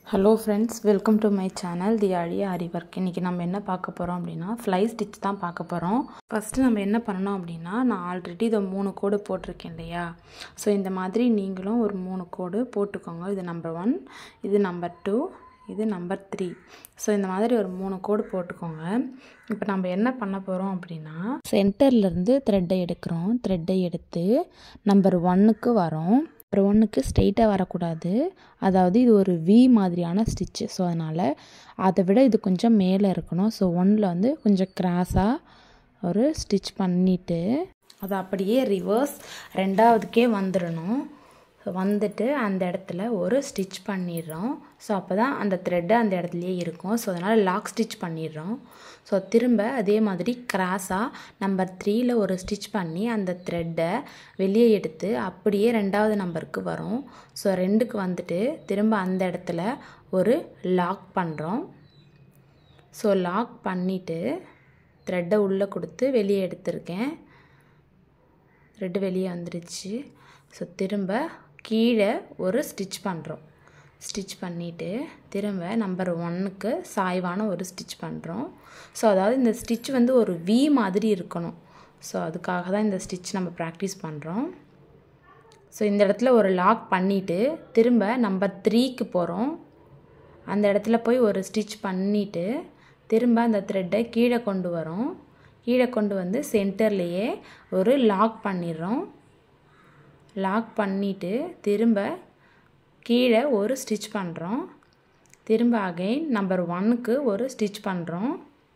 hello friends welcome to my channel தி அழிய Aari work இன்றைக்கி நம்ம என்ன பார்க்க போகிறோம் அப்படின்னா ஃப்ளை ஸ்டிச் தான் பார்க்க போகிறோம் ஃபஸ்ட்டு நம்ம என்ன பண்ணணும் அப்படின்னா நான் ஆல்ரெடி இதை மூணு கோடு போட்டிருக்கேன் இல்லையா ஸோ இந்த மாதிரி நீங்களும் ஒரு மூணு கோடு போட்டுக்கோங்க இது நம்பர் ஒன் இது நம்பர் டூ இது நம்பர் த்ரீ ஸோ இந்த மாதிரி ஒரு மூணு கோடு போட்டுக்கோங்க இப்போ நம்ம என்ன பண்ண போகிறோம் அப்படின்னா சென்டர்லேருந்து த்ரெட்டை எடுக்கிறோம் த்ரெட்டை எடுத்து நம்பர் ஒன்னுக்கு வரோம் நம்பர் ஒன்றுக்கு ஸ்ட்ரெயிட்டாக வரக்கூடாது அதாவது இது ஒரு வி மாதிரியான ஸ்டிச்சு ஸோ அதனால் அதை விட இது கொஞ்சம் மேலே இருக்கணும் ஸோ ஒன்றில் வந்து கொஞ்சம் கிராஸாக ஒரு ஸ்டிச் பண்ணிவிட்டு அதை அப்படியே ரிவர்ஸ் ரெண்டாவதுக்கே வந்துடணும் வந்துட்டு அந்த இடத்துல ஒரு ஸ்டிச் பண்ணிடுறோம் ஸோ அப்போ தான் அந்த த்ரெட்டு அந்த இடத்துலையே இருக்கும் ஸோ அதனால் லாக் ஸ்டிச் பண்ணிடுறோம் ஸோ திரும்ப அதே மாதிரி கிராஸாக நம்பர் த்ரீயில் ஒரு ஸ்டிச் பண்ணி அந்த த்ரெட்டை வெளியே எடுத்து அப்படியே ரெண்டாவது நம்பருக்கு வரும் ஸோ ரெண்டுக்கு வந்துட்டு திரும்ப அந்த இடத்துல ஒரு லாக் பண்ணுறோம் ஸோ லாக் பண்ணிவிட்டு த்ரெட்டை உள்ளே கொடுத்து வெளியே எடுத்திருக்கேன் த்ரெட்டு வெளியே வந்துடுச்சு ஸோ திரும்ப கீழே ஒரு ஸ்டிச் பண்ணுறோம் ஸ்டிச் பண்ணிவிட்டு திரும்ப நம்பர் ஒன்னுக்கு சாய்வான ஒரு ஸ்டிச் பண்ணுறோம் ஸோ அதாவது இந்த ஸ்டிச் வந்து ஒரு வி மாதிரி இருக்கணும் ஸோ அதுக்காக தான் இந்த ஸ்டிச் நம்ம ப்ராக்டிஸ் பண்ணுறோம் ஸோ இந்த இடத்துல ஒரு லாக் பண்ணிவிட்டு திரும்ப நம்பர் த்ரீக்கு போகிறோம் அந்த இடத்துல போய் ஒரு ஸ்டிச் பண்ணிவிட்டு திரும்ப அந்த த்ரெட்டை கீழே கொண்டு வரோம் கீழே கொண்டு வந்து சென்டர்லேயே ஒரு லாக் பண்ணிடுறோம் லாக் பண்ணிவிட்டு திரும்ப கீழே ஒரு ஸ்டிச் பண்ணுறோம் திரும்ப அகைன் நம்பர் ஒன்னுக்கு ஒரு ஸ்டிச் பண்ணுறோம்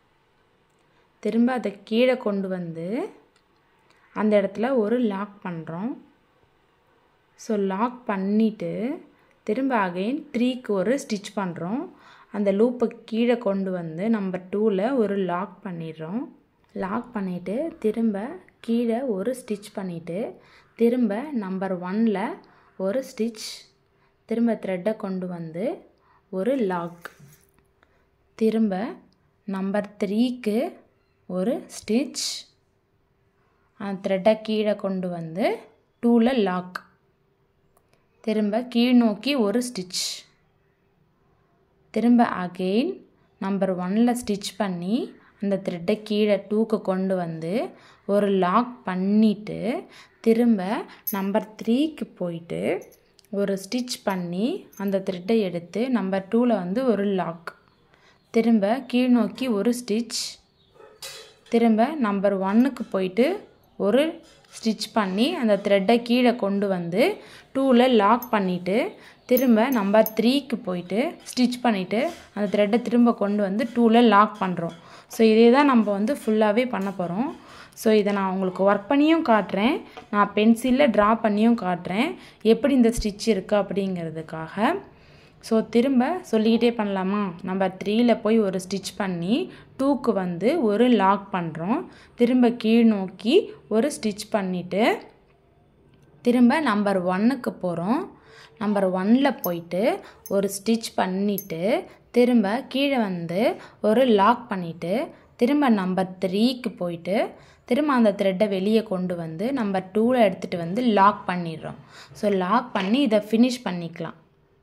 திரும்ப அதை கீழே கொண்டு வந்து அந்த இடத்துல ஒரு லாக் பண்ணுறோம் ஸோ லாக் பண்ணிவிட்டு திரும்ப அகைன் த்ரீக்கு ஒரு ஸ்டிச் பண்ணுறோம் அந்த லூப்பை கீழே கொண்டு வந்து நம்பர் டூவில் ஒரு லாக் பண்ணிடுறோம் லாக் பண்ணிவிட்டு திரும்ப கீழே ஒரு ஸ்டிச் பண்ணிவிட்டு திரும்ப நம்பர் ஒனில் ஒரு ஸ்டிச் திரும்ப த்ரெட்டை கொண்டு வந்து ஒரு லாக் திரும்ப நம்பர் த்ரீக்கு ஒரு ஸ்டிச் அந்த த்ரெட்டை கீழே கொண்டு வந்து டூவில் லாக் திரும்ப கீழ் நோக்கி ஒரு ஸ்டிச் திரும்ப அகெயின் நம்பர் ஒனில் ஸ்டிச் பண்ணி அந்த த்ரெட்டை கீழே டூக்கு கொண்டு வந்து ஒரு லாக் பண்ணிவிட்டு திரும்ப நம்பர் த்ரீக்கு போயிட்டு ஒரு ஸ்டிச் பண்ணி அந்த த்ரெட்டை எடுத்து நம்பர் டூவில் வந்து ஒரு லாக் திரும்ப கீழ் நோக்கி ஒரு ஸ்டிச் திரும்ப நம்பர் ஒன்னுக்கு போயிட்டு ஒரு ஸ்டிச் பண்ணி அந்த த்ரெட்டை கீழே கொண்டு வந்து டூவில் லாக் பண்ணிவிட்டு திரும்ப நம்பர் த்ரீக்கு போயிட்டு ஸ்டிச் பண்ணிவிட்டு அந்த த்ரெட்டை திரும்ப கொண்டு வந்து டூவில் லாக் பண்ணுறோம் ஸோ இதே தான் நம்ம வந்து ஃபுல்லாகவே பண்ண போகிறோம் ஸோ இதை நான் உங்களுக்கு ஒர்க் பண்ணியும் காட்டுறேன் நான் பென்சிலில் ட்ரா பண்ணியும் காட்டுறேன் எப்படி இந்த ஸ்டிச் இருக்குது அப்படிங்கிறதுக்காக ஸோ திரும்ப சொல்லிக்கிட்டே பண்ணலாமா நம்பர் த்ரீயில் போய் ஒரு ஸ்டிச் பண்ணி டூக்கு வந்து ஒரு லாக் பண்ணுறோம் திரும்ப கீழ் நோக்கி ஒரு ஸ்டிச் பண்ணிவிட்டு திரும்ப நம்பர் ஒன்னுக்கு போகிறோம் நம்பர் ஒன்னில் போயிட்டு ஒரு ஸ்டிச் பண்ணிவிட்டு திரும்ப கீழே வந்து ஒரு லாக் பண்ணிவிட்டு திரும்ப நம்பர் த்ரீக்கு போயிட்டு திரும்ப அந்த த்ரெட்டை வெளியே கொண்டு வந்து நம்பர் டூவில் எடுத்துகிட்டு வந்து லாக் பண்ணிடுறோம் ஸோ லாக் பண்ணி இதை ஃபினிஷ் பண்ணிக்கலாம்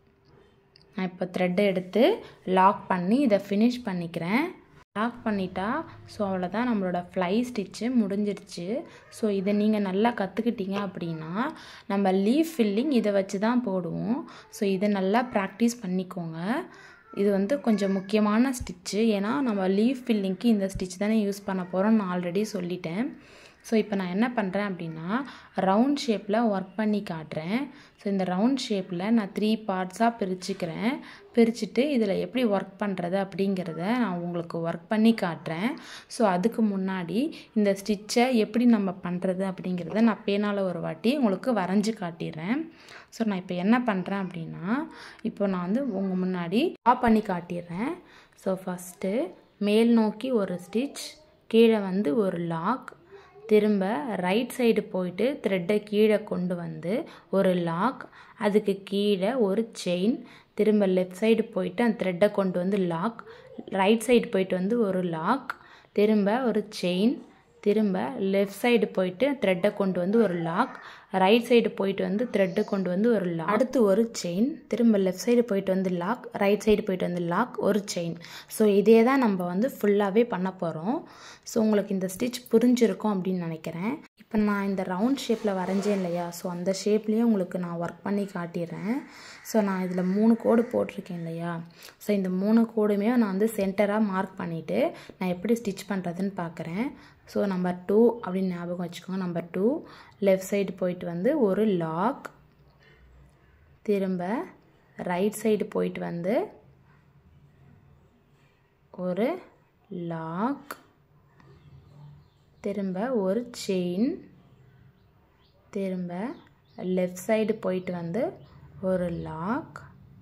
நான் இப்போ த்ரெட்டை எடுத்து லாக் பண்ணி இதை ஃபினிஷ் பண்ணிக்கிறேன் லாக் பண்ணிட்டா ஸோ அவ்வளோதான் நம்மளோட ஃப்ளை ஸ்டிச்சு முடிஞ்சிருச்சு ஸோ இதை நீங்கள் நல்லா கற்றுக்கிட்டீங்க அப்படின்னா நம்ம லீவ் ஃபில்லிங் இதை வச்சு தான் போடுவோம் ஸோ இதை நல்லா ப்ராக்டிஸ் பண்ணிக்கோங்க இது வந்து கொஞ்சம் முக்கியமான ஸ்டிச்சு ஏன்னா நம்ம லீவ் ஃபில்லிங்க்கு இந்த ஸ்டிச் தானே யூஸ் பண்ண போகிறோம் நான் ஆல்ரெடி சொல்லிட்டேன் ஸோ இப்போ நான் என்ன பண்ணுறேன் அப்படின்னா ரவுண்ட் ஷேப்பில் ஒர்க் பண்ணி காட்டுறேன் ஸோ இந்த ரவுண்ட் ஷேப்பில் நான் த்ரீ பார்ட்ஸாக பிரிச்சுக்கிறேன் பிரிச்சுட்டு இதில் எப்படி ஒர்க் பண்ணுறது அப்படிங்கிறத நான் உங்களுக்கு ஒர்க் பண்ணி காட்டுறேன் ஸோ அதுக்கு முன்னாடி இந்த ஸ்டிச்சை எப்படி நம்ம பண்ணுறது அப்படிங்கிறத நான் பேனால் ஒரு வாட்டி உங்களுக்கு வரைஞ்சி காட்டிடுறேன் ஸோ நான் இப்போ என்ன பண்ணுறேன் அப்படின்னா இப்போ நான் வந்து உங்கள் முன்னாடி ட்ரா பண்ணி காட்டிடுறேன் ஸோ ஃபஸ்ட்டு மேல் நோக்கி ஒரு ஸ்டிச் கீழே வந்து ஒரு லாக் திரும்ப ரைட் சைடு போயிட்டு த்ரெட்டை கீழே கொண்டு வந்து ஒரு லாக் அதுக்கு கீழே ஒரு செயின் திரும்ப லெஃப்ட் சைடு போயிட்டு அந்த த்ரெட்டை கொண்டு வந்து லாக் ரைட் சைடு போயிட்டு வந்து ஒரு லாக் திரும்ப ஒரு செயின் திரும்ப லெஃப்ட் சைடு போயிட்டு த்ரெட்டை கொண்டு வந்து ஒரு லாக் ரைட் சைடு போயிட்டு வந்து த்ரெட்டு கொண்டு வந்து ஒரு லாக் அடுத்து ஒரு செயின் திரும்ப லெஃப்ட் சைடு போயிட்டு வந்து லாக் ரைட் சைடு போயிட்டு வந்து லாக் ஒரு செயின் ஸோ இதே தான் நம்ம வந்து ஃபுல்லாகவே பண்ண போகிறோம் ஸோ உங்களுக்கு இந்த ஸ்டிச் புரிஞ்சிருக்கும் அப்படின்னு நினைக்கிறேன் இப்போ நான் இந்த ரவுண்ட் ஷேப்பில் வரைஞ்சேன் இல்லையா ஸோ அந்த ஷேப்லேயே உங்களுக்கு நான் ஒர்க் பண்ணி காட்டிடுறேன் ஸோ நான் இதில் மூணு கோடு போட்டிருக்கேன் இல்லையா ஸோ இந்த மூணு கோடுமே நான் வந்து சென்டராக மார்க் பண்ணிவிட்டு நான் எப்படி ஸ்டிச் பண்ணுறதுன்னு பார்க்குறேன் ஸோ நம்பர் டூ அப்படின்னு ஞாபகம் வச்சுக்கோங்க நம்பர் டூ லெஃப்ட் சைடு போயிட்டு வந்து ஒரு லாக் திரும்ப ரைட் சைடு போயிட்டு வந்து ஒரு லாக் திரும்ப ஒரு செயின் திரும்ப லெஃப்ட் சைடு போயிட்டு வந்து ஒரு லாக்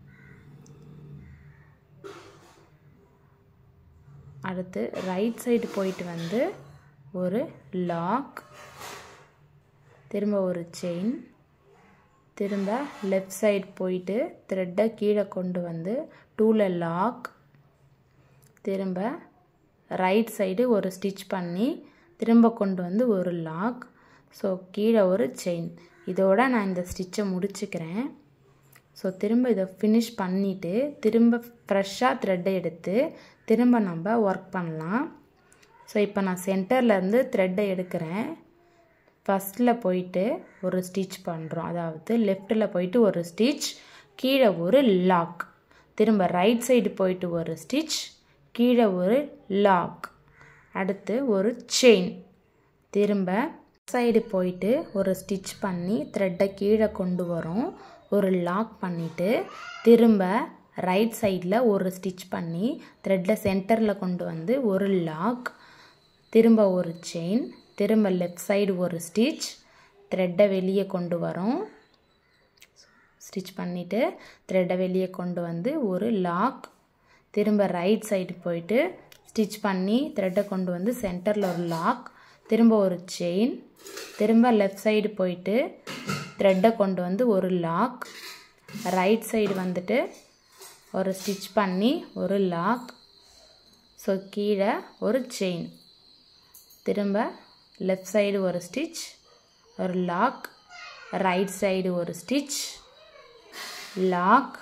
அடுத்து ரைட் சைடு போயிட்டு வந்து ஒரு லாக் திரும்ப ஒரு செயின் திரும்ப லெஃப்ட் சைடு போயிட்டு த்ரெட்டை கீழே கொண்டு வந்து டூவில் லாக் திரும்ப ரைட் சைடு ஒரு ஸ்டிச் பண்ணி திரும்ப கொண்டு வந்து ஒரு லாக் ஸோ கீழே ஒரு செயின் இதோட நான் இந்த ஸ்டிச்சை முடிச்சுக்கிறேன் ஸோ திரும்ப இதை ஃபினிஷ் பண்ணிவிட்டு திரும்ப ஃப்ரெஷ்ஷாக த்ரெட்டை எடுத்து திரும்ப நம்ம ஒர்க் பண்ணலாம் ஸோ இப்போ நான் சென்டர்லேருந்து த்ரெட்டை எடுக்கிறேன் ஃபஸ்ட்டில் போயிட்டு ஒரு ஸ்டிச் பண்ணுறோம் அதாவது லெஃப்ட்டில் போயிட்டு ஒரு ஸ்டிச் கீழே ஒரு லாக் திரும்ப ரைட் சைடு போயிட்டு ஒரு ஸ்டிச் கீழே ஒரு லாக் அடுத்து ஒரு செயின் திரும்ப சைடு போயிட்டு ஒரு ஸ்டிச் பண்ணி த்ரெட்டை கீழே கொண்டு வரோம் ஒரு லாக் பண்ணிவிட்டு திரும்ப ரைட் சைடில் ஒரு ஸ்டிச் பண்ணி த்ரெட்டில் சென்டரில் கொண்டு வந்து ஒரு லாக் திரும்ப ஒரு செயின் திரும்ப லெஃப்ட் சைடு ஒரு ஸ்டிச் த்ரெட்டை வெளியே கொண்டு வரோம் ஸ்டிச் பண்ணிவிட்டு த்ரெட்டை வெளியே கொண்டு வந்து ஒரு லாக் திரும்ப ரைட் சைடு போயிட்டு ஸ்டிச் பண்ணி த்ரெட்டை கொண்டு வந்து சென்டரில் ஒரு லாக் திரும்ப ஒரு செயின் திரும்ப லெஃப்ட் சைடு போயிட்டு த்ரெட்டை கொண்டு வந்து ஒரு லாக் ரைட் சைடு வந்துட்டு ஒரு ஸ்டிச் பண்ணி ஒரு லாக் ஸோ கீழே ஒரு செயின் திரும்ப லெஃப்ட் சைடு ஒரு ஸ்டிச் ஒரு லாக் ரைட் சைடு ஒரு ஸ்டிச் லாக்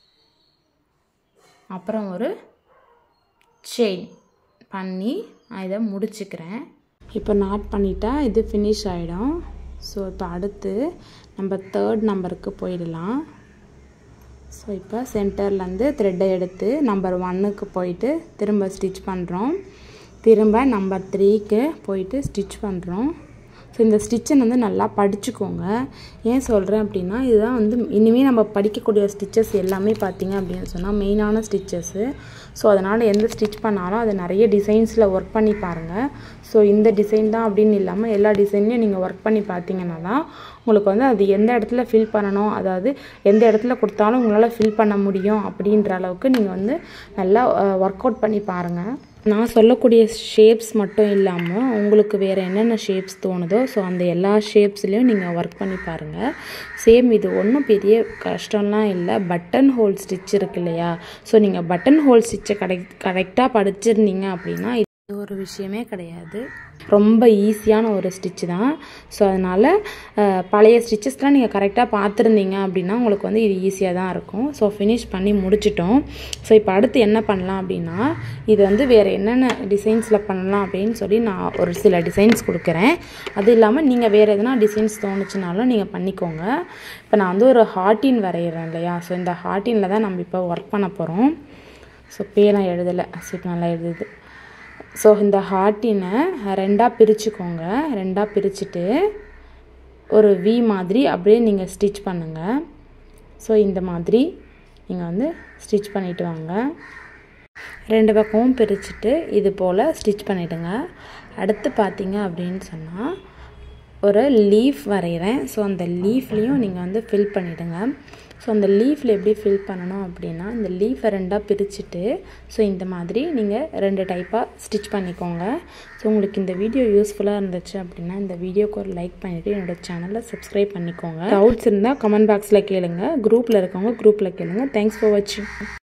அப்புறம் ஒரு செயின் பண்ணி நான் இதை முடிச்சுக்கிறேன் இப்போ நாட் பண்ணிட்டா இது ஃபினிஷ் ஆகிடும் ஸோ இப்போ அடுத்து நம்ம தேர்ட் நம்பருக்கு போயிடலாம் ஸோ இப்போ சென்டர்லேருந்து த்ரெட்டை எடுத்து நம்பர் ஒன்னுக்கு போயிட்டு திரும்ப ஸ்டிச் பண்ணுறோம் திரும்ப நம்பர் த்ரீக்கு போயிட்டு ஸ்டிச் பண்ணுறோம் ஸோ இந்த ஸ்டிச்சை வந்து நல்லா படிச்சுக்கோங்க ஏன் சொல்கிறேன் அப்படின்னா இதுதான் வந்து இனிமேல் நம்ம படிக்கக்கூடிய ஸ்டிச்சஸ் எல்லாமே பார்த்திங்க அப்படின்னு சொன்னால் மெயினான ஸ்டிச்சஸ்ஸு ஸோ அதனால் எந்த ஸ்டிச் பண்ணாலும் அது நிறைய டிசைன்ஸில் ஒர்க் பண்ணி பாருங்கள் ஸோ இந்த டிசைன் தான் அப்படின்னு இல்லாமல் எல்லா டிசைன்லையும் நீங்கள் ஒர்க் பண்ணி பார்த்தீங்கன்னா தான் உங்களுக்கு வந்து அது எந்த இடத்துல ஃபில் பண்ணணும் அதாவது எந்த இடத்துல கொடுத்தாலும் உங்களால் ஃபில் பண்ண முடியும் அப்படின்ற அளவுக்கு நீங்கள் வந்து நல்லா ஒர்க் அவுட் பண்ணி பாருங்கள் நான் சொல்லக்கூடிய ஷேப்ஸ் மட்டும் இல்லாமல் உங்களுக்கு வேறு என்னென்ன ஷேப்ஸ் தோணுதோ ஸோ அந்த எல்லா ஷேப்ஸ்லேயும் நீங்கள் ஒர்க் பண்ணி பாருங்கள் சேம் இது ஒன்றும் பெரிய கஷ்டம்லாம் இல்லை பட்டன் ஹோல் ஸ்டிச் இருக்கு இல்லையா ஸோ நீங்கள் பட்டன் ஹோல் ஸ்டிச்சை கரெக்ட் கரெக்டாக படிச்சிருந்தீங்க அப்படின்னா இது ஒரு விஷயமே கிடையாது ரொம்ப ஈஸியான ஒரு ஸ்டிச் தான் ஸோ அதனால் பழைய ஸ்டிச்சஸ்லாம் நீங்கள் கரெக்டாக பார்த்துருந்தீங்க அப்படின்னா உங்களுக்கு வந்து இது ஈஸியாக தான் இருக்கும் ஸோ ஃபினிஷ் பண்ணி முடிச்சிட்டோம் ஸோ இப்போ அடுத்து என்ன பண்ணலாம் அப்படின்னா இது வந்து வேறு என்னென்ன டிசைன்ஸில் பண்ணலாம் அப்படின்னு சொல்லி நான் ஒரு சில டிசைன்ஸ் கொடுக்குறேன் அது இல்லாமல் நீங்கள் வேறு எதனா டிசைன்ஸ் தோணுச்சுனாலும் நீங்கள் பண்ணிக்கோங்க இப்போ நான் வந்து ஒரு ஹார்ட்டின் வரைகிறேன் இல்லையா ஸோ இந்த ஹார்ட்டினில் தான் நம்ம இப்போ ஒர்க் பண்ண போகிறோம் ஸோ பேலாம் எழுதலை சரி நல்லா எழுதுது ஸோ இந்த ஹார்ட்டினை ரெண்டாக பிரிச்சுக்கோங்க ரெண்டாக பிரிச்சுட்டு ஒரு வி மாதிரி அப்படியே நீங்கள் ஸ்டிச் பண்ணுங்கள் ஸோ இந்த மாதிரி நீங்கள் வந்து ஸ்டிச் பண்ணிவிட்டு வாங்க ரெண்டு பக்கமும் பிரிச்சுட்டு இது போல் ஸ்டிச் பண்ணிவிடுங்க அடுத்து பார்த்தீங்க அப்படின்னு சொன்னால் ஒரு லீஃப் வரைகிறேன் ஸோ அந்த லீஃப்லேயும் நீங்கள் வந்து ஃபில் பண்ணிவிடுங்க ஸோ அந்த லீஃபில் எப்படி ஃபில் பண்ணணும் அப்படின்னா இந்த லீஃபை ரெண்டாக பிரிச்சுட்டு ஸோ இந்த மாதிரி நீங்கள் ரெண்டு டைப்பாக ஸ்டிச் பண்ணிக்கோங்க ஸோ உங்களுக்கு இந்த வீடியோ யூஸ்ஃபுல்லாக இருந்துச்சு அப்படின்னா இந்த வீடியோக்கு ஒரு லைக் பண்ணிவிட்டு என்னோடய சேனலை சப்ஸ்கிரைப் பண்ணிக்கோங்க டவுட்ஸ் இருந்தால் கமெண்ட் பாக்ஸில் கேளுங்க குரூப்பில் இருக்கவங்க குரூப்பில் கேளுங்க தேங்க்ஸ் ஃபார் வாட்சிங்